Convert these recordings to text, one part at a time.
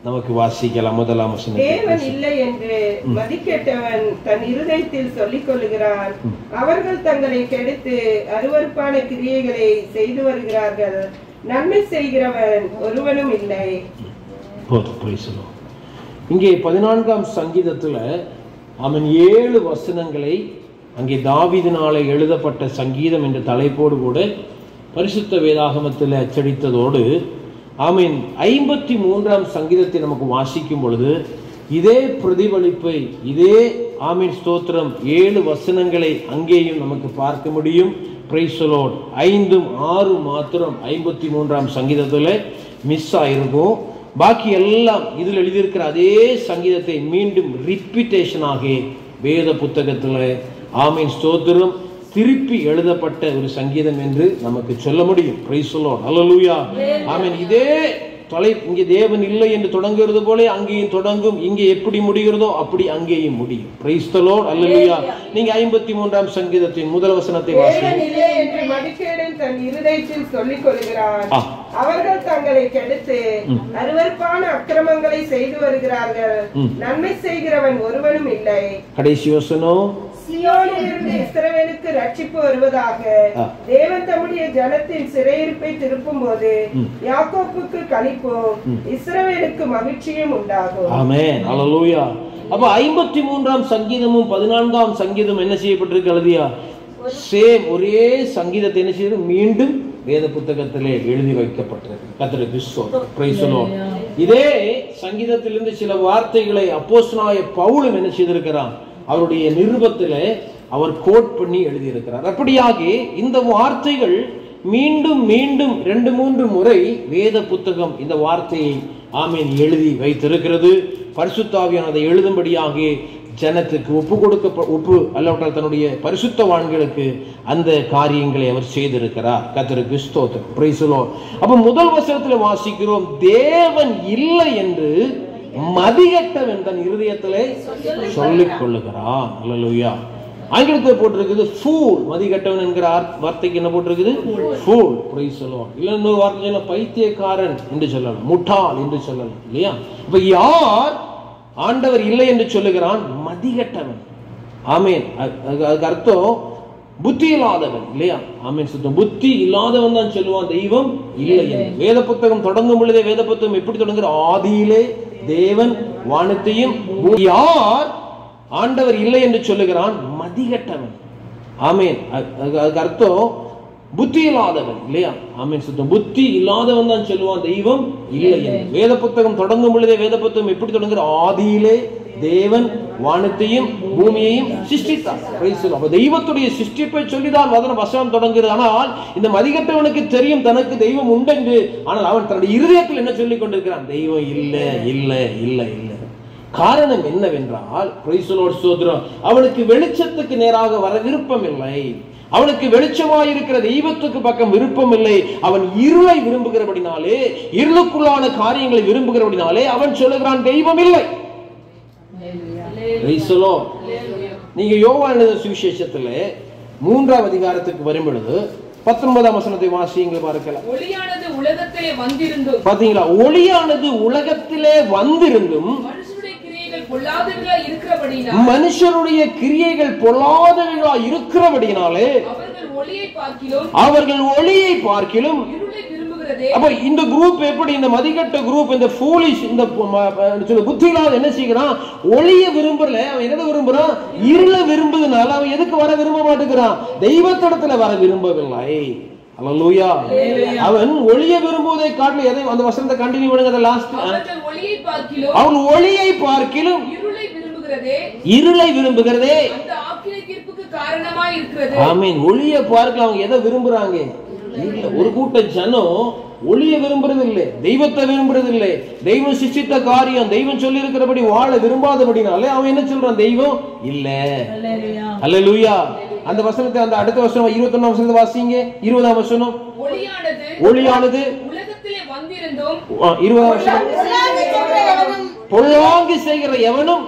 நமக்கு வாசிக்கலாம் முதலாம் வசனத்தை தேவன் இல்லை என்று மதிக்கெட்டவன் தன் இருதயத்தில் சொல்லிக் கொள்ளுகிறான் அவர்கள் தங்களை கெடுத்து அருவருப்பான கிரியைகளை செய்து வருகிறார்கள் நன்மை செய்கிறவன் ஒருவனும் இல்லை போதும் praise the Lord. இங்கே பதினான்காம் சங்கீதத்துல அவன் ஏழு வசனங்களை அங்கே தாவீதினாலே எழுதப்பட்ட சங்கீதம் என்ற தலைப்போடு கூட பரிசுத்த வேதாகமத்தில் அச்சடித்ததோடு ஆமீன் ஐம்பத்தி மூன்றாம் சங்கீதத்தை நமக்கு வாசிக்கும் பொழுது இதே பிரதிபலிப்பை இதே ஆமீன் ஸ்தோத்திரம் ஏழு வசனங்களை அங்கேயும் நமக்கு பார்க்க முடியும் Praise the Lord. ஐந்தும் ஆறு மாத்திரம் ஐம்பத்தி மூன்றாம் சங்கீதத்தில் மிஸ் ஆயிருக்கும் பாக்கி எல்லாம் இதில் எழுதியிருக்கிற அதே சங்கீதத்தை மீண்டும் ரிப்பீட்டேஷனாக வேத புத்தகத்தில் ஆமீன் ஸ்தோத்திரம் திருப்பி எழுதப்பட்ட ஒரு சங்கீதம் என்று நமக்கு சொல்ல முடியும் பிரைசலோ அல்லலூயா ஆமீன் இதே தொலை இங்கே தேவன் இல்லை என்று தொடங்குகிறது போல அங்கேயும் தொடங்கும் இங்கே எப்படி முடிகிறதோ அப்படி அங்கேயும் முடியும் பிரைஸ்தலோ அல்லலூயா நீங்க ஐம்பத்தி மூன்றாம் சங்கீதத்தின் முதல் வசனத்தை வாசி தேவன் இல்லை என்று மதிக்கேடன் தன் இருதயத்தில் சொல்லிக் கொள்கிறான் ஆ. அவர்கள் தங்களை கெடுத்து அருவருப்பான அக்கிரமங்களை செய்து வருகிறார்கள் ம். நன்மை செய்கிறவன் ஒருவனும் இல்லை கடைசி வசனம் சியோனிலிருந்து இஸ்ரவேலுக்கு ரட்சிப்பு வருவதாக ஆ. தேவன் தம்முடைய ஜனத்தின் சிறையிருப்பை திருப்பும் போது யாக்கோப்புக்கு களிப்பும் இஸ்ரவேலுக்கு மகிழ்ச்சியும் உண்டாகும் ஆமென் அல்லேலூயா அப்ப ஐம்பத்தி மூன்றாம் சங்கீதமும் பதினான்காம் சங்கீதம் என்ன செய்யப்பட்டிருக்கு எழுதியா சேம் ஒரே சங்கீதத்தை என்ன செய்யுது மீண்டும் வேத புத்தகத்திலே எழுதி வைக்கப்பட்டிருக்கு கத்தருக்கு ஸ்தோத்திரம். Praise the Lord. இதே சங்கீதத்திலிருந்து சில வார்த்தைகளை அப்போஸ்தலனாய பவுலும் என்ன செய்திருக்கிறான் அவருடைய நிருபத்திலே அவர் கோட் பண்ணி எழுதியிருக்கிறார் அப்படியாக இந்த வார்த்தைகள் மீண்டும் மீண்டும் ரெண்டு மூன்று முறை வேத புத்தகம் இந்த வார்த்தையை ஆமீன் எழுதி வைத்திருக்கிறது பரிசுத்தாவியான அதை எழுதும்படியாக ஜனத்துக்கு ஒப்பு கொடுக்க ஒப்பு அல்லாவிட்டால் தன்னுடைய பரிசுத்தவான்களுக்கு அந்த காரியங்களை அவர் செய்திருக்கிறார் கத்தருக்கு ஸ்தோத்திரம் Praise the Lord. அப்ப முதல் வசனத்தில் வாசிக்கிறோம் தேவன் இல்லை என்று மதிகட்டவன் தன் இருதயத்திலே சொல்லிக் கொள்ளுகிறான் அல்லேலூயா ஆங்கிலத்தில் போட்டிருக்குது ஃபூல் மதிகட்டவன் என்கிற ஆர்- வார்த்தைக்கு என்ன போட்டிருக்குது ஃபூல் பிரைஸ் சொல்லலாம் இல்ல இன்னொரு வார்த்தை சொல்லலாம் பைத்தியக்காரன் என்று சொல்லலாம் முட்டாள் என்று சொல்லலாம் இல்லையா இப்ப யார் ஆண்டவர் இல்லை என்று சொல்லுகிறான் மதிகட்டவன் ஆமேன் அது- அது- அதுக்கு அர்த்தம் புத்தி இல்லாதவன் இல்லையா ஆமீன் சுத்தம் புத்தி இல்லாதவன் தான் சொல்லுவான் தெய்வம் இல்லை என்று வேத புத்தகம் தொடங்கும் பொழுதே வேத புத்தகம் எப்படி தொடங்குற ஆதியிலே தேவன் வானத்தையும் பூ- யார் ஆண்டவர் இல்லை என்று சொல்லுகிறான் மதிகட்டவன் ஆமேன் அது- அது- அதுக்கு அர்த்தம் புத்தி இல்லாதவன் இல்லையா ஆமீன் சுத்தம் புத்தி இல்லாதவன் தான் சொல்லுவான் தெய்வம் இல்லை என்று வேத புத்தகம் தொடங்கும் பொழுதே வேத புத்தகம் எப்படி தொடங்குற ஆதியிலே தேவன் வானத்தையும் பூமியையும் சிருஷ்டித்தார் Praise the Lord. அப்ப தெய்வத்துடைய சிருஷ்டிப்பை சொல்லிதான் வதன வசனம் தொடங்குகிறது ஆனால் இந்த மதிகட்டவனுக்கு தெரியும் தனக்கு தெய்வம் உண்டென்று ஆனால் அவன் தன்னுடைய இருதயத்தில் என்ன சொல்லிக் கொண்டிருக்கிறான் தெய்வம் இல்லை இல்லை இல்லை இல்லை காரணம் என்னவென்றால் Praise the Lord, ஸ்தோத்திரம் அவனுக்கு வெளிச்சத்துக்கு நேராக வர விருப்பம் இல்லை அவனுக்கு வெளிச்சமாய் இருக்கிற தெய்வத்துக்கு பக்கம் விருப்பம் இல்லை அவன் இருளை விரும்புகிறபடினாலே இருளுக்குள்ளான காரியங்களை விரும்புகிறபடினாலே அவன் சொல்லுகிறான் தெய்வம் இல்லை Praise the Lord. நீங்க யோவான் எழுதின சுவிசேஷத்துல மூன்றாம் அதிகாரத்துக்கு வரும் பொழுது பத்தொன்பதாம் வசனத்தை வாசியுங்க பார்க்கலாம் ஒளியானது உலகத்திலே வந்திருந்தும் பாத்தீங்களா ஒளியானது உலகத்திலே வந்திருந்தும் மனுஷனுடைய கிரியைகள் பொல்லாதவர்களா இருக்கிறபடினால் மனுஷருடைய கிரியைகள் பொல்லாதவைகளா இருக்கிறபடினாலே அவர்கள் ஒளியை பார்க்கிலும் அவர்கள் ஒளியை பார்க்கிலும் இருளை விரும்புகிறதே அப்ப இந்த குரூப் எப்படி இந்த மதிக்கட்ட குரூப் இந்த ஃபூலிஷ் இந்த பு- ம- ம- சொல்ல புத்தியில்லாத என்ன செய்கிறான் ஒளிய விரும்பல அவன் எதை விரும்புறான் இருள விரும்புறதுனால அவன் எதுக்கு வர விரும்ப மாட்டேங்கிறான் தெய்வத்திடத்துல வர விரும்பவில்லை அல்லேலூயா அவன் ஒளிய விரும்புவதை காட்டிலும் எதை அந்த வசனத்தை கண்டினியூ பண்ணுங்க அந்த லாஸ்ட் அவர்கள் ஒளியை பார்க்கிலும் அவன் ஒளியை பார்க்கிலும் இருளை விரும்புகிறதே இருளை விரும்புகிறதே அந்த ஆக்கினை தீர்ப்புக்கு காரணமாய் இருக்கிறது ஆமீன் ஒளிய பார்க்கல அவங்க எதை விரும்புறாங்க இல்ல ஒரு கூட்ட ஜனம் ஒளிய விரும்புறது இல்லை தெய்வத்தை விரும்புறது இல்லை தெய்வம் சிஷ்டித்த காரியம் தெய்வம் சொல்லி இருக்கிறபடி வாழ விரும்பாதபடினாலே அவன் என்ன சொல்றான் தெய்வம் இல்ல அல்லேலூயா அந்த வசனத்தை அந்த அடுத்த வசனம் இருபத்தொன்னாம் வசனத்தை வாசிங்க இருபதாம் வசனம் ஒளியானது ஒளியானது உலகத்திலே வந்திருந்தும் ஆ, இருபதாம் வசனம் பொல்லாங்கு செய்கிற எவனும்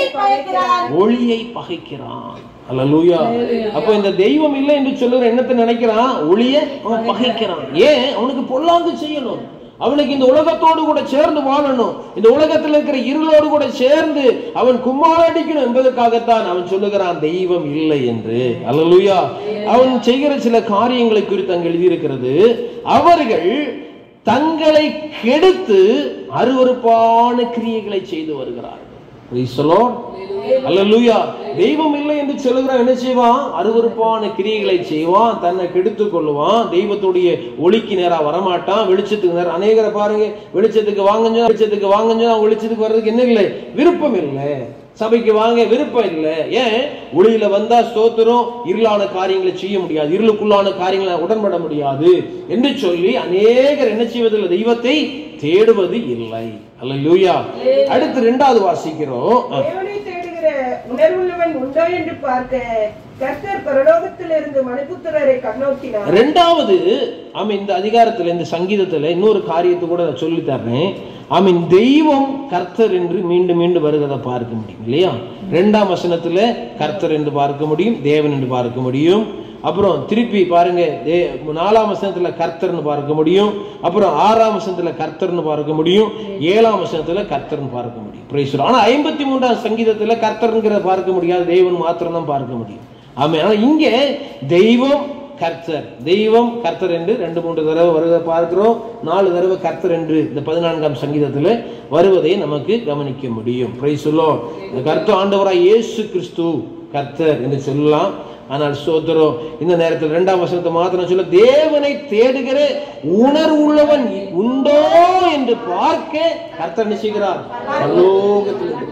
ஒளியை பகைக்கிறான் அல்லேலூயா அப்ப இந்த தெய்வம் இல்லை என்று சொல்லுற எண்ணத்தை நினைக்கிறான் ஒளிய அவன் பகைக்கிறான் ஏன் அவனுக்கு பொல்லாங்கு செய்யணும் அவனுக்கு இந்த உலகத்தோடு கூட சேர்ந்து வாழணும் இந்த உலகத்தில் இருக்கிற இருளோடு கூட சேர்ந்து அவன் கும்மாளடிக்கணும் என்பதற்காகத்தான் அவன் சொல்லுகிறான் தெய்வம் இல்லை என்று அல்லலுயா அவன் செய்கிற சில காரியங்களை குறித்து அங்கு எழுதியிருக்கிறது அவர்கள் தங்களை கெடுத்து அருவருப்பான கிரியைகளை செய்து வருகிறார்கள் Praise the Lord. அல்லேலூயா தெய்வம் இல்லை என்று சொல்லுகிறான் என்ன செய்வான் அருவருப்பான கிரியைகளை செய்வான் தன்னை கெடுத்துக் கொள்ளுவான் தெய்வத்துடைய ஒளிக்கு நேரா வரமாட்டான் வெளிச்சத்துக்கு நேரம் அநேகரை பாருங்க வெளிச்சத்துக்கு வாங்கஞ்சோ வெளிச்சத்துக்கு வாங்கஞ்சோ வெளிச்சத்துக்கு வர்றதுக்கு என்ன இல்லை விருப்பம் இல்லை சபைக்கு வாங்க விருப்பம் இல்லை ஏன் ஒளியில வந்தா ஸ்தோத்திரம் இருளான காரியங்களை செய்ய முடியாது இருளுக்குள்ளான காரியங்களை உடன்பட முடியாது என்று சொல்லி அநேகர் என்ன செய்வதில்லை தெய்வத்தை தேடுவது இல்லை அல்லேலூயா அடுத்து ரெண்டாவது வாசிக்கிறோம் அஹ், தேவனை தேடுகிற உணர்வுள்ளவன் உண்டோ என்று பார்க்க கர்த்தர் பரலோகத்திலிருந்து மனுபுத்திரரை கண்ணோக்கினார் ரெண்டாவது ஆமா இந்த அதிகாரத்துல இந்த சங்கீதத்துல இன்னொரு காரியத்தை கூட நான் சொல்லி தர்றேன் ஆமீன் தெய்வம் கர்த்தர் என்று மீண்டும் மீண்டும் வருகிறத பார்க்க முடியும் இல்லையா ரெண்டாம் வசனத்துல கர்த்தர் என்று பார்க்க முடியும் தேவன் என்று பார்க்க முடியும் அப்புறம் திருப்பி பாருங்க தே- நாலாம் வசனத்துல கர்த்தர்னு பார்க்க முடியும் அப்புறம் ஆறாம் வசனத்துல கர்த்தர்னு பார்க்க முடியும் ஏழாம் வசனத்துல கர்த்தர்னு பார்க்க முடியும் Praise the Lord. ஆனா ஐம்பத்தி மூன்றாம் சங்கீதத்துல கர்த்தர்ங்கிறத பார்க்க முடியாது தேவன் மாத்திரம் தான் பார்க்க முடியும் ஆமா ஆனா இங்க தெய்வம் கர்த்தர் தெய்வம் கர்த்தர் என்று ரெண்டு மூன்று தடவை வருவதை பார்க்கிறோம் நாலு தடவை கர்த்தர் என்று இந்த பதினான்காம் சங்கீதத்தில் வருவதை நமக்கு கவனிக்க முடியும் பிரைஸ் சொல்லும் இந்த கர்த்தர் ஆண்டவராய் இயேசு கிறிஸ்து கர்த்தர் என்று சொல்லலாம் ஆனால் சோதரம் இந்த நேரத்தில் இரண்டாம் வசனத்தை மாத்திரம் சொல்ல தேவனை தேடுகிற உணர்வு உள்ளவன் உண்டோ என்று பார்க்க கர்த்தர் நிச்சயிக்கிறார் பரலோகத்திலிருந்து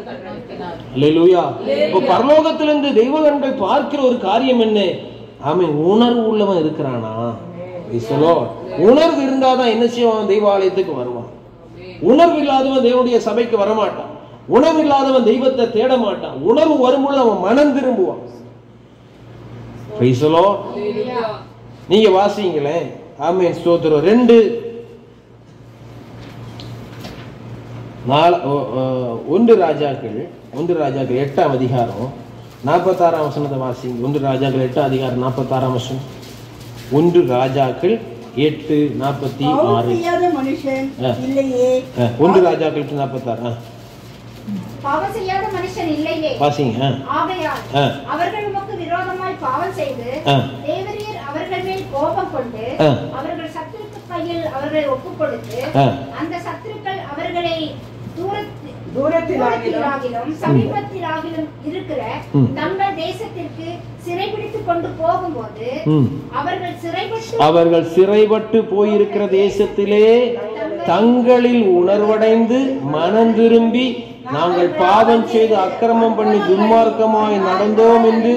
அல்லேலூயா இப்போ பரலோகத்திலிருந்து தெய்வகன்கள் பார்க்கிற ஒரு காரியம் என்ன ஆமென் உணர்வு உள்ளவன் இருக்கிறானா Praise the Lord. உணர்வு இருந்தாதான் என்ன செய்வான் தெய்வாலயத்துக்கு வருவான் உணர்வு இல்லாதவன் தேவனுடைய சபைக்கு வரமாட்டான் உணர்வு இல்லாதவன் தெய்வத்தை தேட மாட்டான் உணர்வு வரும்பொழுது அவன் மனம் திரும்புவான் Praise the Lord. நீங்க வாசிங்களேன் ஆமென் ஸ்தோத்திரம் ரெண்டு நாலு ஓ- ஓ- ஒன்று ராஜாக்கள் ஒன்று ராஜாக்கள் எட்டாம் அதிகாரம் நாற்பத்தாறாம் வசனத்தை வாசிங்க ஒன்று ராஜாக்கள் எட்டாம் அதிகாரம் நாற்பத்தாறாம் வசனம் ஒன்று ராஜாக்கள் எட்டு நாற்பத்தி பாவம் ஆறு செய்யாத மனுஷன் ஆ. இல்லையே ஆ, ஒன்று ராஜாக்கள் எட்டு நாற்பத்தாறு ஆ, பாவம் செய்யாத மனுஷன் இல்லையே வாசிங்க ஆ, ஆகையால் ஆ. அவர்கள் உமக்கு விரோதமாய் பாவம் செய்து ஆ. தேவரீர் அவர்கள் மேல் கோபம் கொண்டு ஆ. அவர்கள் சத்துருக்கு கையில் அவர்களை ஒப்புக் கொடுத்து ஆ. அந்த சத்துருக்கள் அவர்களை தூரத்தி- தூரத்திலாகிலும் தூரத்திலாகிலும் சமீபத்திலாகிலும் இருக்கிற ம். தங்கள் தேசத்திற்கு சிறைபிடித்துக் கொண்டு போகும்போது ம். அவர்கள் சிறைப்பட்டு அவர்கள் சிறைப்பட்டு போயிருக்கிற தேசத்திலே தங்களில் உணர்வடைந்து மனம் திரும்பி நாங்கள் பாவம் செய்து அக்கிரமம் பண்ணி துன்மார்க்கமாய் நடந்தோம் என்று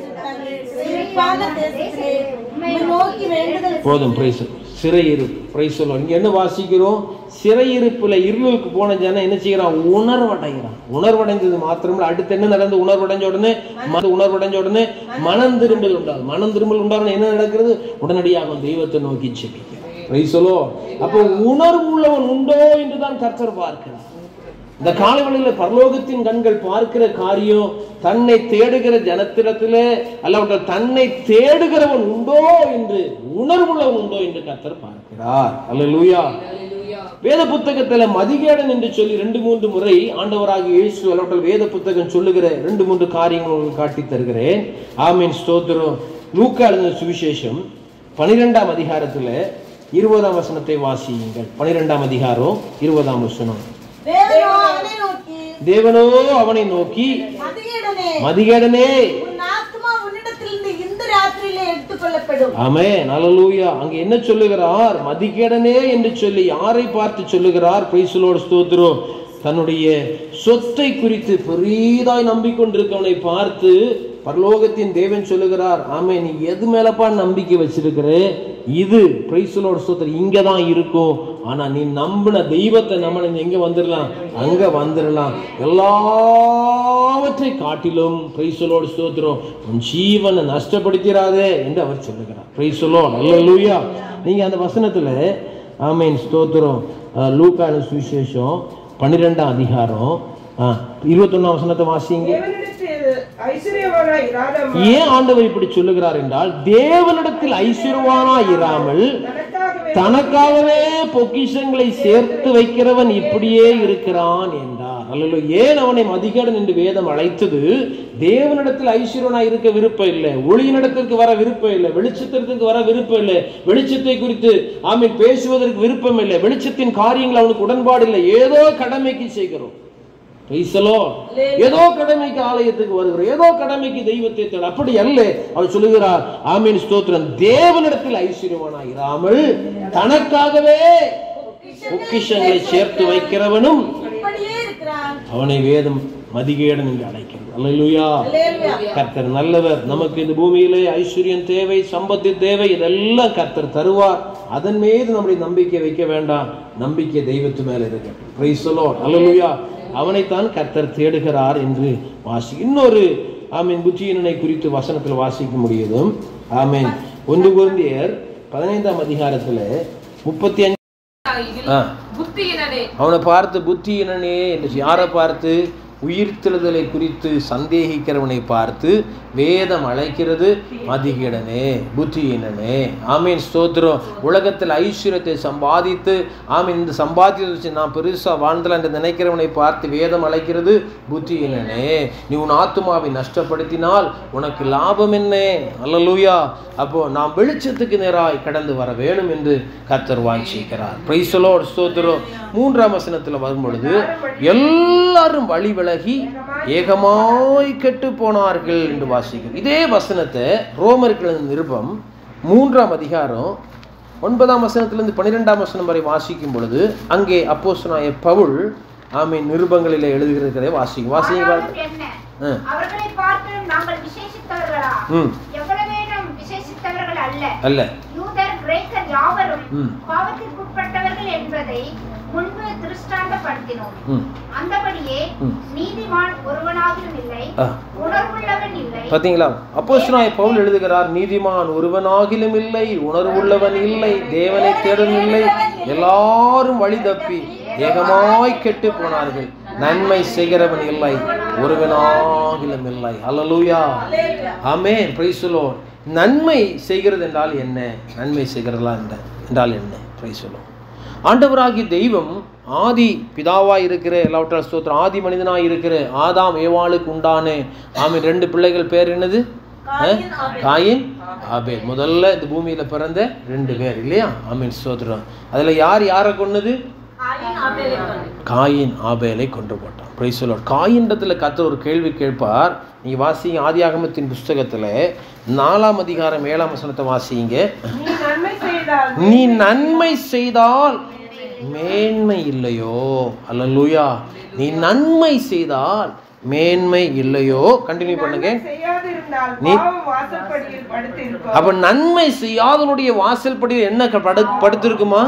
சிறப்பான தேசத்திலே உம்மை நோக்கி வேண்டுதல் போதும் பிரைஸ் சிறையிருப்பு பிரைஸ் சொல்லுவோம் இங்க என்ன வாசிக்கிறோம் சிறையிருப்புல இருளுக்கு போன ஜனம் என்ன செய்யறான் உணர்வடைகிறான் உணர்வடைந்தது மாத்திரமில்ல அடுத்து என்ன நடந்து உணர்வடைஞ்ச உடனே மன உணர்வடைஞ்ச உடனே மனம் திரும்பல் உண்டாகும் மனம் திரும்பல் உண்டாகும் என்ன நடக்கிறது உடனடியாக அவன் தெய்வத்தை நோக்கி செபிக்கிறான் பிரைஸ் சொல்லோ அப்போ உணர்வு உள்ளவன் உண்டோ என்றுதான் கர்த்தர் பார்க்கிறார் இந்த காலவெளியில பரலோகத்தின் கண்கள் பார்க்கிற காரியம் தன்னை தேடுகிற ஜனத்திடத்திலே அல்லாவிட்டால் தன்னை தேடுகிறவன் உண்டோ என்று உணர்வுள்ளவன் உண்டோ என்று கர்த்தர் பார்க்கிறார் அல்லேலூயா வேத புத்தகத்துல மதிகேடன் என்று சொல்லி ரெண்டு மூன்று முறை ஆண்டவராகிய இயேசு அல்லாவிட்டால் வேத புத்தகம் சொல்லுகிற ரெண்டு மூன்று காரியங்கள் உங்களுக்கு காட்டி தருகிறேன் ஆமீன் ஸ்தோத்திரம் லூக்கா எழுதின சுவிசேஷம் பனிரெண்டாம் அதிகாரத்துல இருபதாம் வசனத்தை வாசியுங்கள் பனிரெண்டாம் அதிகாரம் இருபதாம் வசனம் தேவனோ அவனை நோக்கி தேவனோ அவனை நோக்கி மதியீடனே மதிகேடனே உன் ஆத்மா உன்னிடத்திலிருந்து இந்த ராத்திரியிலே எடுத்துக் கொள்ளப்படும் ஆமே நலலூயா அங்க என்ன சொல்லுகிறார் மதிகேடனே என்று சொல்லி யாரை பார்த்து சொல்லுகிறார் பிரைசலோடு ஸ்தோத்திரம் தன்னுடைய சொத்தை குறித்து பெரிதாய் நம்பிக்கொண்டிருக்கவனை பார்த்து பரலோகத்தின் தேவன் சொல்லுகிறார் ஆமே நீ எது மேலப்பா நம்பிக்கை வச்சிருக்கிற இது பிரைசலோட ஸ்தோத்திரம் இங்க தான் இருக்கும் ஆனா நீ நம்பின தெய்வத்தை நம்ம எங்க வந்துடலாம் அங்க வந்துடலாம் எல்லாவற்றை காட்டிலும் பிரைசலோடு ஸ்தோத்திரம் உன் ஜீவனை நஷ்டப்படுத்திடாதே என்று அவர் சொல்லுகிறார் பிரைசலோ அல்லூயா நீங்க அந்த வசனத்துல ஆமீன் ஸ்தோத்திரம் அஹ், லூக்கான சுவிசேஷம் பன்னிரெண்டாம் அதிகாரம் இருபத்தொன்னாம் வசனத்தை வாசிங்க தேவனிடத்தில் ஐஸ்வர்யவானாய் இராத ஏன் ஆண்டவர் இப்படி சொல்லுகிறார் என்றால் தேவனிடத்தில் ஐஸ்வர்யவானா இராமல் தனக்காகவே தனக்காகவே பொக்கிஷங்களை சேர்த்து வைக்கிறவன் இப்படியே இருக்கிறான் என்றார் அல்ல ஏன் அவனை மதிகடன் என்று வேதம் அழைத்தது தேவனிடத்தில் ஐஸ்வர்யனாய் இருக்க விருப்பம் இல்லை ஒளியினிடத்திற்கு வர விருப்பம் இல்லை வெளிச்சத்திற்கு வர விருப்பம் இல்லை வெளிச்சத்தை குறித்து ஆமீன் பேசுவதற்கு விருப்பம் இல்லை வெளிச்சத்தின் காரியங்கள் அவனுக்கு உடன்பாடு இல்லை ஏதோ கடமைக்கு செய்கிறோம் Praise the Lord. ஏதோ கடமைக்கு ஆலயத்துக்கு வருகிறோம் ஏதோ கடமைக்கு தெய்வத்தை தேட அப்படி அல்ல அவர் சொல்லுகிறார் ஆமீன் ஸ்தோத்திரம் தேவனிடத்தில் ஐஸ்வர்யவானாய் இராமல் தனக்காகவே பொக்கிஷங்களை சேர்த்து வைக்கிறவனும் இப்படியே இருக்கிறான் அவனை வேதம் மதிகேடன் என்று அழைக்கிறது அல்லேலூயா அல்லேலூயா. கர்த்தர் நல்லவர் நமக்கு இந்த பூமியிலே ஐஸ்வர்யம் தேவை சம்பத்து தேவை இதெல்லாம் கர்த்தர் தருவார் அதன் மீது நம்முடைய நம்பிக்கை வைக்க வேண்டாம் நம்பிக்கை தெய்வத்து மேல இருக்கு பிரைஸ் அல்லேலூயா அவனைத்தான் கர்த்தர் தேடுகிறார் என்று வாசி இன்னொரு ஆமீன் புத்தியினனை குறித்து வசனத்தில் வாசிக்க முடியுதும் ஆமீன் ஒன்று குருந்தியர் பதினைந்தாம் அதிகாரத்துல முப்பத்தி அஞ்சு ஆ புத்தியினரே அவனை பார்த்து புத்தியினனே என்று யாரை பார்த்து உயிர்த்தெழுதலை குறித்து சந்தேகிக்கிறவனை பார்த்து வேதம் அழைக்கிறது மதிகீடனே புத்தியினனே ஆமீன் ஸ்தோத்திரம் உலகத்தில் ஐஸ்வர்யத்தை சம்பாதித்து ஆமீன் இந்த சம்பாதித்து வச்சு நான் பெருசா வாழ்ந்தல என்று நினைக்கிறவனை பார்த்து வேதம் அழைக்கிறது புத்தியினனே நீ உன் ஆத்துமாவை நஷ்டப்படுத்தினால் உனக்கு லாபம் என்ன அல்லலூயா அப்போ நாம் வெளிச்சத்துக்கு நேராய் கடந்து வர வேணும் என்று கர்த்தர் வாஞ்சிக்கிறார் பிரைசலோட் ஸ்தோத்திரம் மூன்றாம் வசனத்தில் வரும் பொழுது எல்லாரும் வழி விலகி ஏகமாய் கெட்டு போனார்கள் என்று வாசிக்கிறோம் இதே வசனத்தை ரோமர்கள் நிருபம் மூன்றாம் அதிகாரம் ஒன்பதாம் வசனத்திலிருந்து பன்னிரெண்டாம் வசனம் வரை வாசிக்கும் பொழுது அங்கே அப்போஸ்தலனாகிய பவுல் ஆமீன் நிருபங்களிலே எழுதுகிறதை வாசிக்கும் வாசிங்க ஆனாலும் பாருங்க. என்ன ஆ. அவர்களை பார்த்து நாங்கள் விசேஷித்தவர்களா ம் எவ்வளவேனும் விசேஷித்தவர்கள் அல்ல அல்ல யூதர் கிரேக்கர் யாவரும் ம். பாவத்திற்குட்பட்டவர்கள் என்பதை முன்பு திருஷ்டாந்தப்படுத்தினோம் ம் அந்தபடியே ம். நீதிமான் ஒருவனாகிலும் இல்லை ஆ உணர்வுள்ளவன் இல்லை பார்த்தீங்களா அப்போஸ்தலனாகிய பவுல் எழுதுகிறார் நீதிமான் ஒருவனாகிலும் இல்லை உணர்வுள்ளவன் இல்லை தேவனை தேடும் இல்லை எல்லாரும் வழி தப்பி ஏகமாய் கெட்டு போனார்கள் நன்மை செய்கிறவன் இல்லை ஒருவனாகிலும் இல்லை அல்லலூயா ஆமென் பிரைஸ் நன்மை செய்கிறது என்றால் என்ன நன்மை செய்கிறதா என்ற- என்றால் என்ன பிரைஸ் ஆண்டவராகிய தெய்வம் ஆதி பிதாவாய் இருக்கிற எல்லாவற்றால் ஸ்தோத்திரம் ஆதி மனிதனாய் இருக்கிற ஆதாம் ஏவாளுக்கு உண்டான ஆமீன் ரெண்டு பிள்ளைகள் பேர் என்னது காயின், அஹ்? ஆபேல். காயின் ஆபேல் முதல்ல இந்த பூமியில பிறந்த ரெண்டு பேர் இல்லையா ஆமீன் ஸ்தோத்திரம் அதுல யார் யாரை கொன்னது காயின் ஆபேலை கொண்டு. காயின் ஆபேலை கொண்டு போட்டான் பிரைஸ் காயின்றதுல கத்த ஒரு கேள்வி கேட்பார் நீங்க வாசிங்க ஆதியாகமத்தின் புஸ்தகத்துல நாலாம் அதிகாரம் ஏழாம் வசனத்தை வாசிங்க நீ நன்மை செய்தால் நீ நன்மை செய்தால் மேன்மை இல்லையோ அல்லேலூயா நீ நன்மை செய்தால் மேன்மை இல்லையோ கண்டினியூ பண்ணுங்க செய்யாதிருந்தால் நீ- பாவம் வாசற்படியில் படுத்திருக்கும் அப்ப நன்மை செய்யாதனுடைய வாசல் படியில் என்ன க- படு படுத்திருக்குமா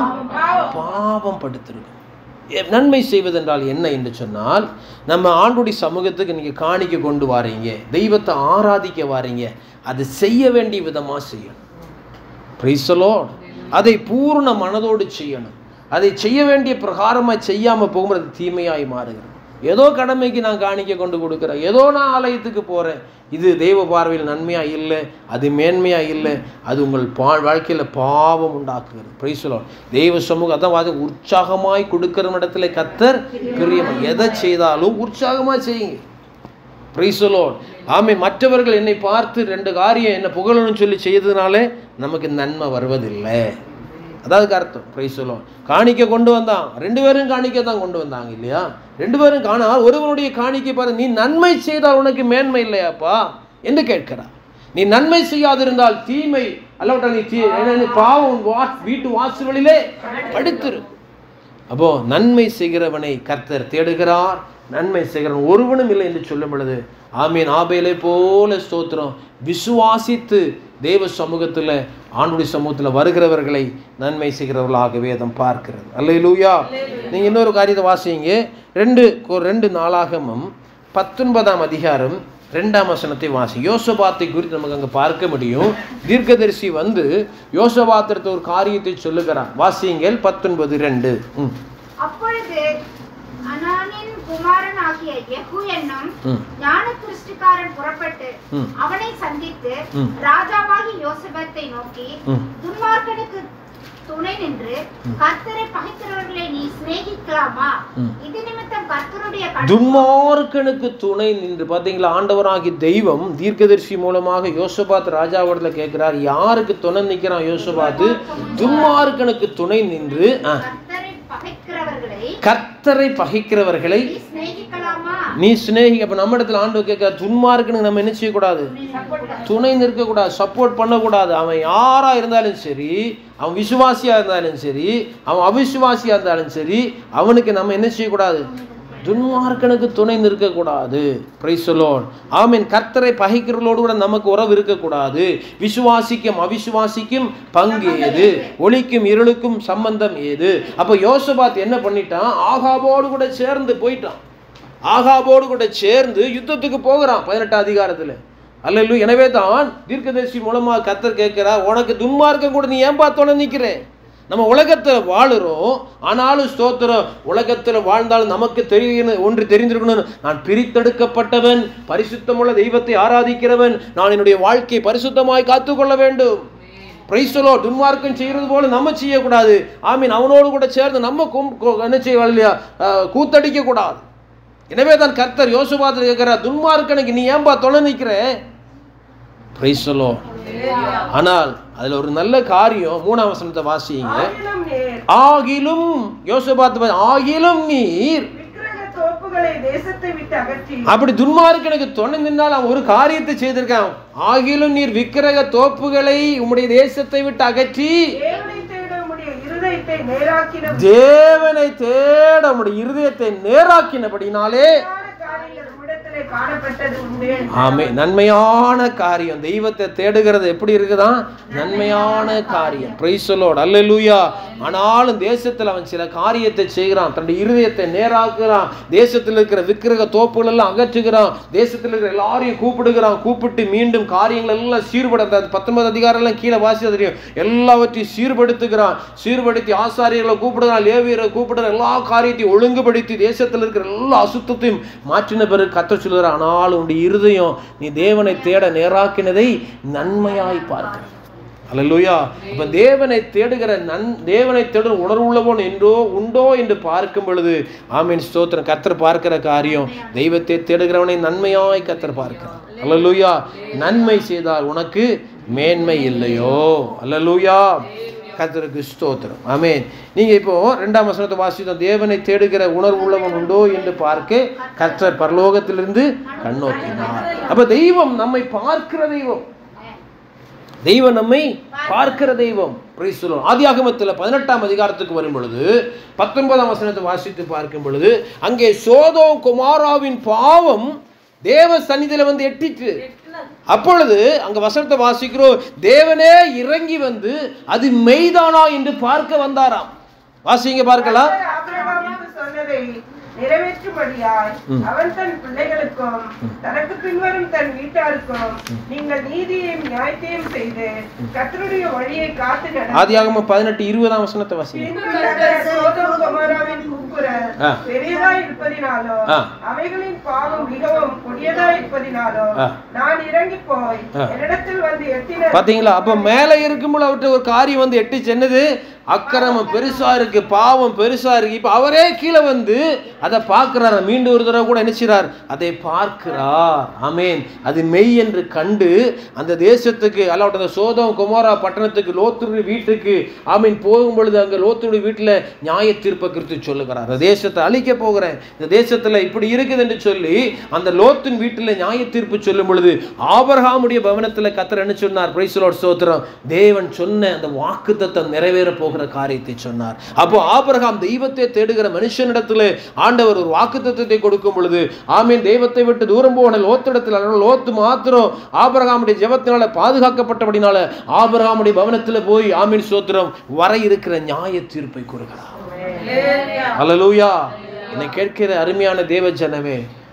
பாவம் படுத்திருக்கும் எ- நன்மை செய்வதென்றால் என்ன என்று சொன்னால் நம்ம ஆண்டுடைய சமூகத்துக்கு நீங்க காணிக்க கொண்டு வாரீங்க தெய்வத்தை ஆராதிக்க வாரீங்க அது செய்ய வேண்டிய விதமா செய்யணும் Praise the Lord. அதை பூர்ண மனதோடு செய்யணும் அதை செய்ய வேண்டிய பிரகாரமாக செய்யாமல் போகும்போது அது தீமையாய் மாறுகிறது ஏதோ கடமைக்கு நான் காணிக்க கொண்டு கொடுக்குறேன் ஏதோ நான் ஆலயத்துக்கு போகிறேன் இது தெய்வ பார்வையில் நன்மையாக இல்லை அது மேன்மையாக இல்லை அது உங்கள் பா வாழ்க்கையில் பாவம் உண்டாக்குகிறது பிரைசலோ தெய்வ சமூகம் அதான் வாது உற்சாகமாய் கொடுக்கிற இடத்துல கத்தர் பிரியம் எதை செய்தாலும் உற்சாகமாக செய்யுங்க பிரைசலோட் ஆமை மற்றவர்கள் என்னை பார்த்து ரெண்டு காரியம் என்ன புகழணும்னு சொல்லி செய்ததுனாலே நமக்கு நன்மை வருவதில்லை அதாவது அர்த்தம் பிரைசலோட் காணிக்க கொண்டு வந்தான் ரெண்டு பேரும் காணிக்க தான் கொண்டு வந்தாங்க இல்லையா ரெண்டு பேரும் காணா ஒருவனுடைய காணிக்கை பார்த்து நீ நன்மை செய்தால் உனக்கு மேன்மை இல்லையாப்பா என்று கேட்கிறார் நீ நன்மை செய்யாதிருந்தால் தீமை அல்லவற்றால் நீ தீ என்ன நீ பாவம் உன் வா வீட்டு வாசல்களிலே படுத்திரு அப்போ நன்மை செய்கிறவனை கர்த்தர் தேடுகிறார் நன்மை செய்கிறவன் ஒருவனும் இல்லை என்று சொல்லும் பொழுது ஆமீன் ஆபேலை போல ஸ்தோத்திரம் விசுவாசித்து தேவ சமூகத்தில் ஆண்டுடைய சமூகத்தில் வருகிறவர்களை நன்மை செய்கிறவர்களாக வேதம் பார்க்கிறது அல்லேலூயா நீங்கள் இன்னொரு காரியத்தை வாசிங்க ரெண்டு கொ- ரெண்டு நாளாகமும் பத்தொன்பதாம் அதிகாரம் ரெண்டாம் வசனத்தை வாசி யோசபாத்தை குறித்து நமக்கு அங்கே பார்க்க முடியும் தீர்க்கதரிசி வந்து யோசபாத்திரத்தை ஒரு காரியத்தை சொல்லுகிறான் வாசியுங்கள் பத்தொன்பது ரெண்டு ம் அப்பொழுது அனானின் குமாரன் ஆகிய யெகூ என்னும் ம் ஞான திருஷ்டிக்காரன் புறப்பட்டு ம். அவனை சந்தித்து ம். ராஜாவாகி யோசபத்தை நோக்கி ம். துன்மார்க்கனுக்கு துணை நின்று கர்த்தரை பகைக்கிறவர்களை நீ சிநேகிக்கலாமா ம். இது நிமித்தம் கர்த்தருடைய கடும் துன்மார்க்கனுக்கு துணை நின்று பாத்தீங்களா ஆண்டவராகி தெய்வம் தீர்க்கதரிசி மூலமாக யோசபாத் ராஜாவிடத்துல கேட்கிறார் யாருக்கு துணை நிக்கிறான் யோசபாத்து துன்மார்க்கனுக்கு துணை நின்று ஆ, கர்த்தரை பகைக்கிறவர்களை கர்த்தரை பகைக்கிறவர்களை நீ சிநேகிக்கலாமா நீ சிநேகி அப்ப நம்ம இடத்துல ஆண்டு கேட்க துன்மார்க்கனுக்கு நம்ம என்ன செய்யக்கூடாது துணை நிற்கக்கூடாது சப்போர்ட் பண்ணக்கூடாது அவன் யாரா இருந்தாலும் சரி அவன் விசுவாசியா இருந்தாலும் சரி அவன் அவிசுவாசியா இருந்தாலும் சரி அவனுக்கு நம்ம என்ன செய்யக்கூடாது துன்மார்க்கனுக்கு துணை நிற்கக்கூடாது பிரைசலோன் ஆமீன் கர்த்தரை பகைக்கிறவர்களோடு கூட நமக்கு உறவு இருக்கக்கூடாது விசுவாசிக்கும் அவிசுவாசிக்கும் பங்கு ஏது ஒளிக்கும் இருளுக்கும் சம்பந்தம் ஏது அப்போ யோசபாத் என்ன பண்ணிட்டான் ஆகாபோடு கூட சேர்ந்து போயிட்டான் ஆகாபோடு கூட சேர்ந்து யுத்தத்துக்கு போகிறான் பதினெட்டாம் அதிகாரத்தில் அல்லல்லு எனவே தான் தீர்க்கதரிசி மூலமாக கத்தர் கேட்கிறார் உனக்கு துன்மார்க்கம் கூட நீ ஏன் பார்த்தோன்னு நிற்கிறேன் நம்ம உலகத்தில் வாழுறோம் ஆனாலும் ஸ்தோத்திரம் உலகத்தில் வாழ்ந்தாலும் நமக்கு தெரியணும் ஒன்று தெரிந்திருக்கணும் நான் பிரித்தெடுக்கப்பட்டவன் பரிசுத்தமுள்ள தெய்வத்தை ஆராதிக்கிறவன் நான் என்னுடைய வாழ்க்கையை பரிசுத்தமாய் காத்துக்கொள்ள வேண்டும் பிரைஸ்தலோ துன்மார்க்கம் செய்கிறது போல நம்ம செய்யக்கூடாது ஆமீன் அவனோடு கூட சேர்ந்து நம்ம கும்- கு- என்ன செய்ய இல்லையா அஹ், கூத்தடிக்க கூடாது எனவே தான் கர்த்தர் யோசுபாத்தில் கேட்கிறார் துன்மார்க்கனுக்கு நீ ஏன்பா துணை நிற்கிற பிரைஸ்தலோ ஆனால் அதுல ஒரு நல்ல காரியம் மூணாம் வசனத்தை வாசிங்க ஆகிலும் நேர் ஆகிலும் யோசபாத் ஆகிலும் நீர் விக்கிரக தோப்புகளை தேசத்தை விட்டு அகற்றி அப்படி துன்மார்க்கனுக்கு துணை நின்றால் அவன் ஒரு காரியத்தை செய்திருக்கான் ஆகிலும் நீர் விக்கிரக தோப்புகளை உம்முடைய தேசத்தை விட்டு அகற்றி தேவனை தேட உம்முடைய இருதயத்தை நேராக்கின தேவனை தேட உம்முடைய இருதயத்தை நேராக்கினபடினாலே காரியங்கள் உம்மிடத்திலே காணப்பட்டது உண்டு ஆமே நன்மையான காரியம் தெய்வத்தை தேடுகிறது எப்படி இருக்குதான் நன்மையான காரியம் பிரைசலோட் அல்லேலூயா ஆனாலும் தேசத்தில் அவன் சில காரியத்தை செய்கிறான் தன்னுடைய இருதயத்தை நேராக்குறான் தேசத்தில் இருக்கிற விக்கிரக தோப்புகள் எல்லாம் அகற்றுகிறான் தேசத்தில் இருக்கிற எல்லாரையும் கூப்பிடுகிறான் கூப்பிட்டு மீண்டும் காரியங்கள் எல்லாம் சீர்பட அந்த பத்தொன்பது அதிகாரம் எல்லாம் கீழே வாசி தெரியும் எல்லாவற்றையும் சீர்படுத்துகிறான் சீர்படுத்தி ஆசாரியர்களை கூப்பிடுகிறான் லேவியரை கூப்பிடுற எல்லா காரியத்தையும் ஒழுங்குபடுத்தி தேசத்தில் இருக்கிற எல்லா அசுத்தத்தையும் மாற்றின பிறகு கத்த சொல்லுகிறார் ஆனால் உன்னுடைய இருதயம் நீ தேவனை தேட நேராக்கினதை நன்மையாய் பார்க்க அல்லேலூயா அப்ப தேவனை தேடுகிற நன் தேவனை தேடுற உணர்வுள்ளவன் என்றோ உண்டோ என்று பார்க்கும் பொழுது ஆமீன் ஸ்தோத்திரம் கத்தர் பார்க்கிற காரியம் தெய்வத்தை தேடுகிறவனை நன்மையாய் கத்தர் பார்க்கிறார் அல்லேலூயா நன்மை செய்தால் உனக்கு மேன்மை இல்லையோ அல்லேலூயா கத்தருக்கு ஸ்தோத்திரம் ஆமென் நீங்க இப்போ ரெண்டாம் வசனத்தை வாசித்தோம் தேவனை தேடுகிற உணர்வு உள்ளவன் உண்டோ என்று பார்க்க கர்த்தர் பரலோகத்திலிருந்து கண்ணோக்கினார் அப்ப தெய்வம் நம்மை பார்க்கிற தெய்வம் தெய்வம் நம்மை பார்க்கிற தெய்வம் Praise the Lord. ஆதியாகமத்தில் பதினெட்டாம் அதிகாரத்துக்கு வரும் பொழுது பத்தொன்பதாம் வசனத்தை வாசித்து பார்க்கும் பொழுது அங்கே சோதோம் குமாராவின் பாவம் தேவ சந்நிதியில வந்து எட்டிற்று அப்பொழுது அங்க வசனத்தை வாசிக்கிறோம் தேவனே இறங்கி வந்து அது மெய்தானா என்று பார்க்க வந்தாராம் வாசிங்க பார்க்கலாம் கர்த்தர் ஆபிரகாமுக்கு சொன்னதை நிறைவேற்றும்படியாய் அவன் தன் பிள்ளைகளுக்கும் தனக்கு பின்வரும் தன் வீட்டாருக்கும் நீங்கள் நீதியையும் நியாயத்தையும் செய்து கர்த்தருடைய வழியை காத்து நட ஆதியாகமம் பதினெட்டு இருபதாம் வசனத்தை வாசிங்க பின்பு கர்த்தர் சோதோம் கொமோராவின் கூக்குரல் ஆ. பெரியதாய் இருப்பதினாலோ ஆ. அவைகளின் பாவம் மிகவும் கொடியதாய் இருப்பதினாலோ ஆ. நான் இறங்கி போய் ஆ. என்னிடத்தில் வந்து எட்டின பாத்தீங்களா அப்ப மேலே இருக்கும்போது அவர்கிட்ட ஒரு காரியம் வந்து எட்டு சென்னது அக்கிரமம் பெருசா இருக்கு பாவம் பெருசா இருக்கு இப்ப அவரே கீழே வந்து அதை பார்க்கிறார் மீண்டும் ஒரு தடவை கூட நினைச்சார் அதை பார்க்கிறார் ஆமேன் அது மெய் என்று கண்டு அந்த தேசத்துக்கு அல்லாட்ட அந்த சோதம் குமாரா பட்டணத்துக்கு லோத்துடைய வீட்டுக்கு ஆமீன் போகும் பொழுது அங்க லோத்துடைய வீட்டுல நியாய தீர்ப்பை குறித்து சொல்லுகிறார் அந்த தேசத்தை அழிக்க போகிறேன் இந்த தேசத்துல இப்படி இருக்குது என்று சொல்லி அந்த லோத்தின் வீட்டுல நியாய தீர்ப்பு சொல்லும் பொழுது ஆபரகாமுடைய பவனத்துல கத்தர் என்ன சொன்னார் பிரைசலோட் ஸ்தோத்திரம் தேவன் சொன்ன அந்த வாக்குத்தத்தம் நிறைவேற போகிற காரியத்தை சொன்னார் அப்போ ஆபிரகாம் தெய்வத்தை தேடுகிற மனுஷனிடத்துல ஆண்டவர் ஒரு வாக்குத்தத்தத்தை கொடுக்கும் பொழுது ஆமீன் தெய்வத்தை விட்டு தூரம் போன லோத்திடத்தில் அல்ல, லோத்து மாத்திரம் ஆபிரகாமுடைய ஜெபத்தினால பாதுகாக்கப்பட்டபடினால ஆபிரகாமுடைய பவனத்துல போய் ஆமீன் ஸ்தோத்திரம் வர இருக்கிற நியாய தீர்ப்பை கூறுகிறார் அல்லேலூயா என்னை கேட்கிற அருமையான தேவ ஜனமே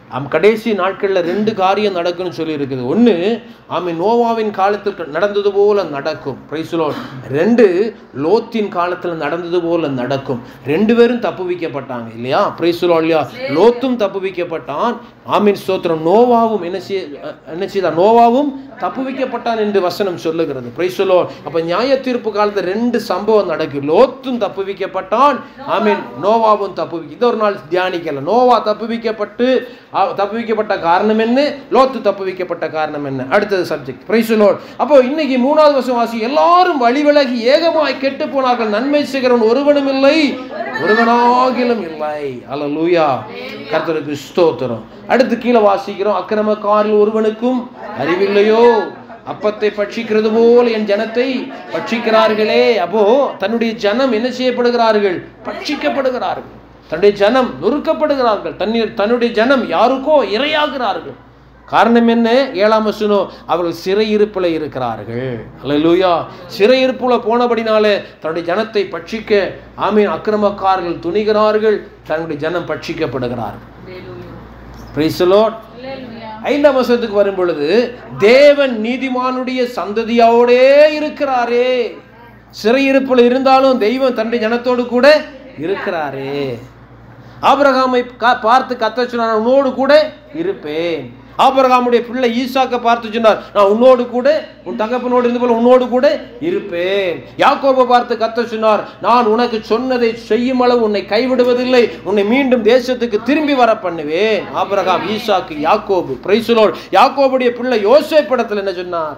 அம் கடைசி நாட்களில் ரெண்டு காரியம் நடக்கும்னு சொல்லி இருக்குது ஒன்று ஆமை நோவாவின் காலத்தில் நடந்தது போல நடக்கும் பிரைசுலோ ரெண்டு லோத்தின் காலத்தில் நடந்தது போல நடக்கும் ரெண்டு பேரும் தப்புவிக்கப்பட்டாங்க இல்லையா பிரைசுலோ இல்லையா லோத்தும் தப்புவிக்கப்பட்டான் ஆமீன் ஸ்தோத்திரம் நோவாவும் என்ன செய்ய என்ன செய்தான் நோவாவும் தப்புவிக்கப்பட்டான் என்று வசனம் சொல்லுகிறது பிரைசுலோ அப்ப நியாய தீர்ப்பு காலத்தில் ரெண்டு சம்பவம் நடக்கு லோத்தும் தப்புவிக்கப்பட்டான் ஆமீன் நோவாவும் தப்புவி இது ஒரு நாள் தியானிக்கல நோவா தப்புவிக்கப்பட்டு ஆ, தப்புவிக்கப்பட்ட காரணம் என்ன லோத்து தப்புவிக்கப்பட்ட காரணம் என்ன அடுத்தது சப்ஜெக்ட் பிரைசுலோ அப்போ இன்னைக்கு மூணாவது வருஷம் வாசி எல்லாரும் வழி விலகி ஏகமாய் கெட்டு போனார்கள் நன்மை செய்கிறவன் ஒருவனும் இல்லை ஒருவனாகிலும் இல்லை அல்லேலூயா கர்த்தருக்கு ஸ்தோத்திரம் அடுத்து கீழே வாசிக்கிறோம் அக்கிரமக்காரில் ஒருவனுக்கும் அறிவில்லையோ அப்பத்தை பட்சிக்கிறது போல் என் ஜனத்தை பட்சிக்கிறார்களே அப்போ தன்னுடைய ஜனம் என்ன செய்யப்படுகிறார்கள் பட்சிக்கப்படுகிறார்கள் தன்னுடைய ஜனம் நொறுக்கப்படுகிறார்கள் தண்ணீர் தன்னுடைய ஜனம் யாருக்கோ இரையாகிறார்கள் காரணம் என்ன ஏழாம் வசனம் அவர்கள் சிறையிருப்பில் இருக்கிறார்கள் அல்லேலூயா சிறையிருப்புல போனபடினாலே தன்னுடைய ஜனத்தை பட்சிக்க ஆமீன் அக்கிரமக்காரர்கள் துணிகிறார்கள் தன்னுடைய ஜனம் பட்சிக்கப்படுகிறார்கள் Praise the Lord. ஐந்தாம் வசனத்துக்கு வரும் பொழுது தேவன் நீதிமானுடைய சந்ததியோடே இருக்கிறாரே சிறையிருப்பில் இருந்தாலும் தெய்வம் தன்னுடைய ஜனத்தோடு கூட இருக்கிறாரே ஆபிரகாமை கா- பார்த்து கத்த சொன்னார் "நான் உன்னோடு கூட இருப்பேன் ஆபிரகாமுடைய பிள்ளை ஈசாக்க பார்த்து சொன்னார் நான் உன்னோடு கூட உன் தகப்பனோடு இருந்து போல உன்னோடு கூட இருப்பேன் யாக்கோபை பார்த்து கத்த சொன்னார் நான் உனக்கு சொன்னதை செய்யும் அளவு உன்னை கைவிடுவதில்லை உன்னை மீண்டும் தேசத்துக்கு திரும்பி வர பண்ணுவேன் ஆபிரகாம் ஈசாக்கு யாக்கோபு பிரைசலோட் யாக்கோபுடைய பிள்ளை யோசேப் படத்தில் என்ன சொன்னார்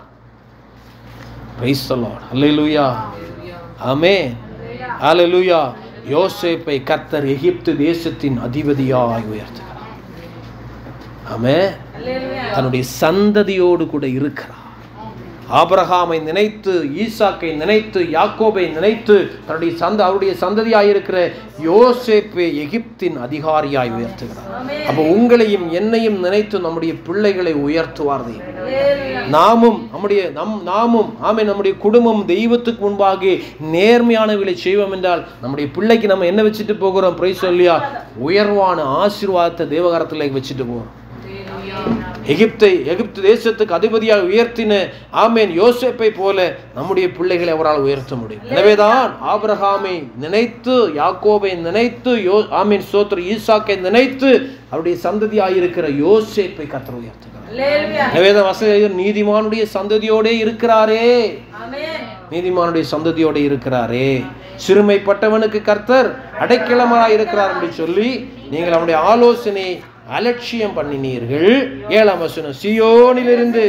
பிரைசலோட் அல்லேலூயா ஆமென் அல்லேலூயா யோசேப்பை கர்த்தர் எகிப்து தேசத்தின் அதிபதியாய் உயர்த்துகிறார் ஆமே தன்னுடைய சந்ததியோடு கூட இருக்கிறார் ஆபிரகாமை நினைத்து ஈசாக்கை நினைத்து யாக்கோபை நினைத்து தன்னுடைய சந்த அவருடைய சந்ததியாய் இருக்கிற யோசேப்பை எகிப்தின் அதிகாரியாய் உயர்த்துகிறார் அப்போ உங்களையும் என்னையும் நினைத்து நம்முடைய பிள்ளைகளை உயர்த்துவார் தெய்வம். நாமும் நம்முடைய நம் நாமும் ஆமே நம்முடைய குடும்பம் தெய்வத்துக்கு முன்பாக நேர்மையானவர்களை செய்வோம் என்றால் நம்முடைய பிள்ளைக்கு நம்ம என்ன வச்சுட்டு போகிறோம் பிரைஸ் சொல்லியா உயர்வான ஆசீர்வாதத்தை தேவகரத்தில் வச்சுட்டு போகிறோம் எகிப்தை எகிப்து தேசத்துக்கு அதிபதியாக உயர்த்தின ஆமேன் யோசேப்பை போல நம்முடைய பிள்ளைகளை அவரால் உயர்த்த முடியும் எனவேதான் ஆபிரகாமை நினைத்து யாக்கோபை நினைத்து யோ ஆமீன் சோத்ர ஈசாக்கை நினைத்து அவருடைய சந்ததியாக இருக்கிற யோசேப்பை கத்தர் உயர்த்துகிறார் எனவேதான் வசதி நீதிமானுடைய சந்ததியோடே இருக்கிறாரே நீதிமானுடைய சந்ததியோட இருக்கிறாரே சிறுமைப்பட்டவனுக்கு கர்த்தர் அடைக்கலமாய் இருக்கிறார் என்று சொல்லி நீங்கள் அவனுடைய ஆலோசனை அலட்சியம் பண்ணினீர்கள் ஏழாம் வசனம் சியோனிலிருந்து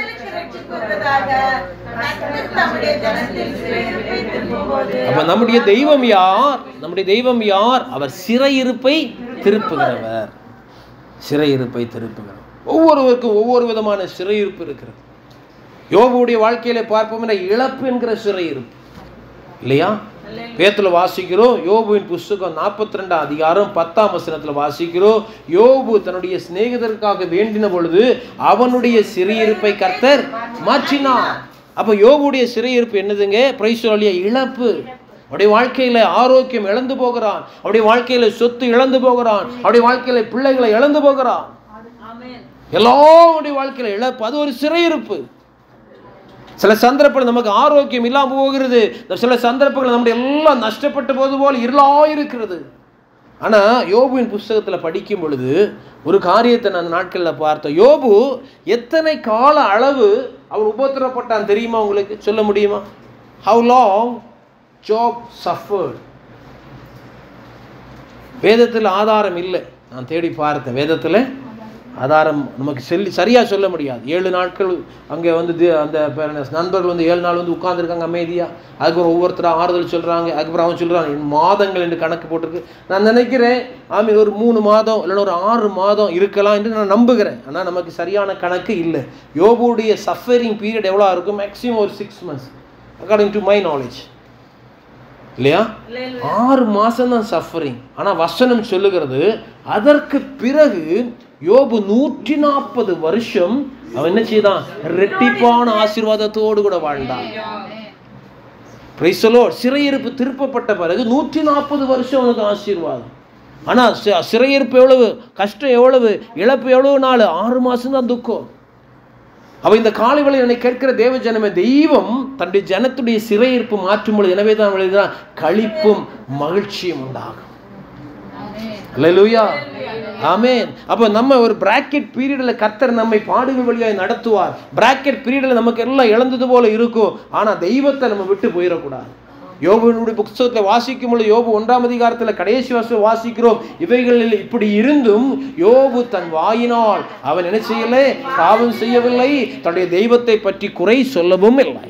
அப்ப நம்முடைய தெய்வம் யார் நம்முடைய தெய்வம் யார் அவர் சிறையிருப்பை திருப்புகிறவர் சிறையிருப்பை திருப்புகிறவர் ஒவ்வொருவருக்கும் ஒவ்வொரு விதமான சிறையிருப்பு இருக்கிறது யோபுடைய வாழ்க்கையில பார்ப்போம் என்ற இழப்பு என்கிற சிறையிருப்பு இல்லையா பேத்துல வாசிக்கிறோம் யோபுவின் புஸ்தகம் நாற்பத்தி ரெண்டாம் அதிகாரம் பத்தாம் வசனத்துல வாசிக்கிறோம் யோபு தன்னுடைய சிநேகிதருக்காக வேண்டின பொழுது அவனுடைய சிறையிருப்பை கர்த்தர் மாற்றினார் அப்ப யோபுடைய சிறையிருப்பு என்னதுங்க பிரைசோலிய இழப்பு அவருடைய வாழ்க்கையில ஆரோக்கியம் இழந்து போகிறான் அவருடைய வாழ்க்கையில சொத்து இழந்து போகிறான் அவருடைய வாழ்க்கையில பிள்ளைகளை இழந்து போகிறான் எல்லாருடைய வாழ்க்கையில இழப்பு அது ஒரு சிறையிருப்பு சில சந்தர்ப்பங்கள் நமக்கு ஆரோக்கியம் இல்லாமல் போகிறது இந்த சில சந்தர்ப்பங்கள் நம்முடைய எல்லாம் நஷ்டப்பட்ட போது போல் இருளாயிருக்கிறது ஆனால் யோபுவின் புஸ்தகத்தில் படிக்கும் பொழுது ஒரு காரியத்தை நான் அந்த நாட்களில் பார்த்தேன் யோபு எத்தனை கால அளவு அவர் உபத்திரப்பட்டான் தெரியுமா உங்களுக்கு சொல்ல முடியுமா ஹவு லாங் ஜாப் சஃபர்ட் வேதத்தில் ஆதாரம் இல்லை நான் தேடி பார்த்தேன் வேதத்தில் ஆதாரம் நமக்கு சொல்லி சரியாக சொல்ல முடியாது ஏழு நாட்கள் அங்கே வந்து தி- அந்த பேர் என்ன, நண்பர்கள் வந்து ஏழு நாள் வந்து உட்கார்ந்திருக்காங்க அமைதியாக அதுக்கப்புறம் ஒவ்வொருத்தரும் ஆறுதல் சொல்கிறாங்க அதுக்கப்புறம் அவன் சொல்கிறாங்க மாதங்கள் என்று கணக்கு போட்டிருக்கு நான் நினைக்கிறேன் ஆமீன் ஒரு மூணு மாதம் இல்லைன்னா ஒரு ஆறு மாதம் இருக்கலாம் என்று நான் நம்புகிறேன் ஆனால் நமக்கு சரியான கணக்கு இல்லை யோபுடைய சஃபரிங் பீரியட் எவ்வளோ இருக்கும் மேக்ஸிமம் ஒரு six months according to my knowledge இல்லையா ஆறு மாசம் தான் சஃபரிங் ஆனா வசனம் சொல்லுகிறது அதற்கு பிறகு யோபு நூற்றி நாற்பது வருஷம் அவன் என்ன செய்தான் ரெட்டிப்பான ஆசீர்வாதத்தோடு கூட வாழ்ந்தான் பிரைசலோ சிறையிருப்பு திருப்பப்பட்ட பிறகு நூற்றி நாற்பது வருஷம் அவனுக்கு ஆசீர்வாதம் ஆனா சி- சிறையிருப்பு எவ்வளவு கஷ்டம் எவ்வளவு இழப்பு எவ்வளவு நாள் ஆறு மாசம் தான் துக்கம் அவ இந்த காலை வேளையில் என்னை கேட்கிற தேவ ஜனமே தெய்வம் தன்னுடைய ஜனத்துடைய சிறையிருப்பு மாற்றும் பொழுது எனவே தான் விளைதான் களிப்பும் மகிழ்ச்சியும் உண்டாகும் அல்லேலூயா ஆமென் அப்போ நம்ம ஒரு பிராக்கெட் பீரியடில் கர்த்தர் நம்மை பாடுகள் வழியாய் நடத்துவார் பிராக்கெட் பீரியடில் நமக்கு எல்லாம் இழந்தது போல இருக்கும் ஆனா தெய்வத்தை நம்ம விட்டு போயிடக்கூடாது யோபுனுடைய புஸ்தகத்தை வாசிக்கும் பொழுது யோபு ஒன்றாம் அதிகாரத்தில் கடைசி வருஷம் வாசிக்கிறோம் இவைகளில் இப்படி இருந்தும் யோபு தன் வாயினால் அவன் என்ன செய்யலை பாவம் செய்யவில்லை தன்னுடைய தெய்வத்தை பற்றி குறை சொல்லவும் இல்லை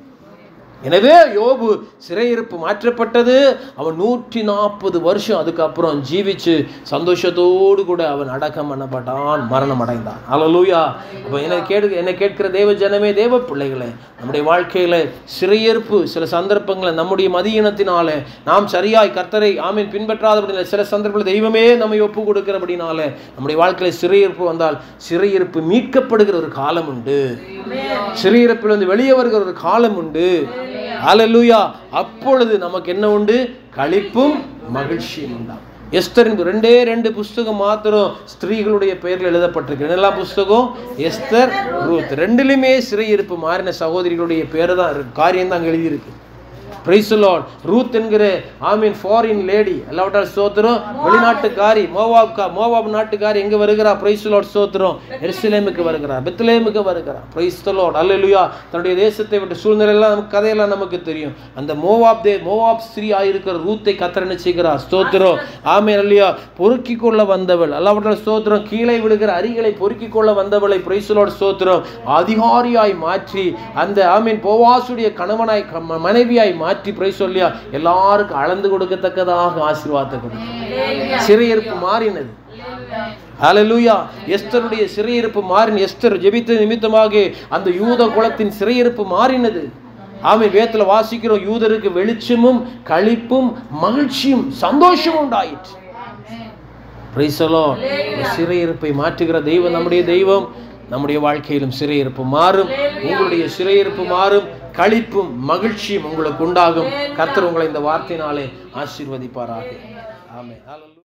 எனவே யோபு சிறையிருப்பு மாற்றப்பட்டது அவன் நூற்றி நாற்பது வருஷம் அதுக்கப்புறம் ஜீவிச்சு சந்தோஷத்தோடு கூட அவன் அடக்கம் பண்ணப்பட்டான் மரணம் அடைந்தான் அல்லூயா அப்போ என்னை கேடு என்னை கேட்கிற தேவ ஜனமே தேவ பிள்ளைகளே நம்முடைய வாழ்க்கையில சிறையிருப்பு சில சந்தர்ப்பங்களில் நம்முடைய மதியினத்தினால நாம் சரியாய் கர்த்தரை ஆமீன் பின்பற்றாதபடினால சில சந்தர்ப்பத்தில் தெய்வமே நம்மை ஒப்பு கொடுக்கிறபடினால நம்முடைய வாழ்க்கையில சிறையிருப்பு வந்தால் சிறையிருப்பு மீட்கப்படுகிற ஒரு காலம் உண்டு சிறையிருப்பிலிருந்து வெளியே வருகிற ஒரு காலம் உண்டு ஹalleluya அப்பொழுது நமக்கு என்ன உண்டு களிப்பும் மகிழ்ச்சியும் உண்டாம் எஸ்தரின் ரெண்டே ரெண்டு புஸ்தகம் மாத்திரம் ஸ்திரீகளுடைய பெயரில் எழுதப்பட்டிருக்கு என்னெல்லாம் புஸ்தகம் எஸ்தர் ரூத் ரெண்டுலையுமே சிறையிருப்பு மாறின சகோதரிகளுடைய பேர் தான் இருக்கு காரியம் தான் அங்கே எழுதியிருக்கு பிரைஸ் லார்ட் ரூத் என்கிற ஆமீன் ஃபாரின் லேடி எல்லாவற்றால் ஸ்தோத்திரம் வெளிநாட்டுக்காரி மோவாப் கா மோவாப் நாட்டுக்காரி எங்க வருகிறா பிரைஸ் லார்ட் ஸ்தோத்திரம் எருசலேமுக்கு வருகிறா பெத்லேமுக்கு வருகிறா பிரைஸ் லார்ட் அல்லேலூயா தன்னுடைய தேசத்தை விட்டு சூழ்நிலை எல்லாம் நமக்கு கதையெல்லாம் நமக்கு தெரியும் அந்த மோவாப் தே மோவாப் ஸ்திரீ ஆயிருக்கிற ரூத்தை கத்தர் என்ன செய்கிறார் ஸ்தோத்திரம் ஆமீன் அல்லையா பொறுக்கி கொள்ள வந்தவள் எல்லாவற்றால் ஸ்தோத்திரம் கீழே விழுகிற அரிகளை பொறுக்கி கொள்ள வந்தவளை பிரைஸ் லார்ட் ஸ்தோத்திரம் அதிகாரியாய் மாற்றி அந்த ஆமீன் போவாசுடைய கணவனாய் க- மனைவியாய் மாற்றி பிரைஸ் சொல்லியா எல்லாருக்கும் அளந்து கொடுக்கத்தக்கதாக ஆசீர்வாதத்தை கொடுத்தார் சிறையிருப்பு மாறினது ஹalleluya எஸ்தருடைய சிறையிருப்பு மாறின எஸ்தர் ஜெபித்த நிமித்தமாக அந்த யூத குலத்தின் சிறையிருப்பு மாறினது ஆமை வேத்துல வாசிக்கிறோம் யூதருக்கு வெளிச்சமும் களிப்பும் மகிழ்ச்சியும் சந்தோஷமும் உண்டாயிற்று Praise the Lord. இந்த சிறையிருப்பை மாற்றுகிற தெய்வம் நம்முடைய தெய்வம் நம்முடைய வாழ்க்கையிலும் சிறையிருப்பு மாறும் உங்களுடைய சிறையிருப்பு மாறும் களிப்பும் மகிழ்ச்சியும் உங்களுக்கு உண்டாகும் கர்த்தர் உங்களை இந்த வார்த்தையினாலே ஆசீர்வதிப்பாராக ஆமென்